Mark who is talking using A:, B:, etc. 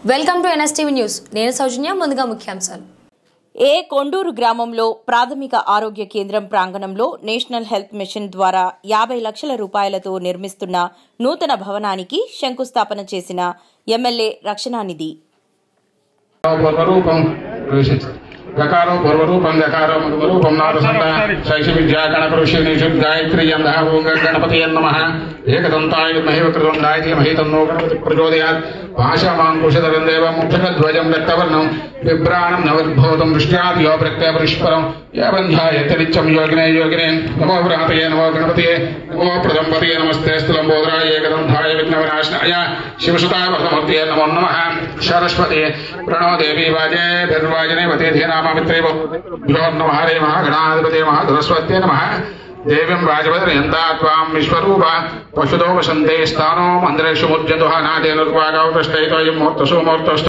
A: welcome to NSTV news నేను సౌజన్య ముందుగా ముఖ్యాంశాలు
B: ఏ కొండూరు గ్రామంలో ప్రాథమిక ఆరోగ్య కేంద్రం ప్రాంగణంలో నేషనల్ హెల్త్ మిషన్ ద్వారా యాభై లక్షల రూపాయలతో నిర్మిస్తున్న నూతన భవనానికి శంకుస్థాపన చేసిన ఎమ్మెల్యే రక్షణానిధి
C: పూర్వరూపం గకారో పూర్వరూపం గకారో మధురూపం నారసంత శైష విద్యా గణకృషి నిషు గాయత్రి యంధ ఓం గణపతి నమ ఏకదంతాయ విద్మహే వక్రతుండాయ ధీమహి తన్నో గణపతి ప్రచోదయాత్ పాశమాంకుశధరం దేవ ముక్షధ్వజం రక్తవర్ణం బిభ్రాణం నవద్భూతం దృష్ట్యాదియో ప్రత్యపరిష్పరం యాబంధ్యాయత నిత్యం యోగినే యోగినే నమో వ్రాతయే నమో గణపతియే నమో ప్రదంపతియే నమస్తే స్థలంబోధరాయ ఏకదంతాయ విఘ్నవినాశనాయ శివసుతాయ భగమూర్తియే నమో నమః సరస్వతి ప్రణో దేవి వాజే ధర్వాజనే వతే ధీనామిత్రే భ్యో నమ హరే మహాగణాధిపతే మహాసరస్వత్యే నమ దేవీం రాజభద్రయంతా త్వాం విశ్వరూప పశుదో వసంతే స్థానో మందిరేషు ముద్యతుహ నాదేనుర్వాగౌతష్టైతోయం మూర్తసు మూర్తస్తు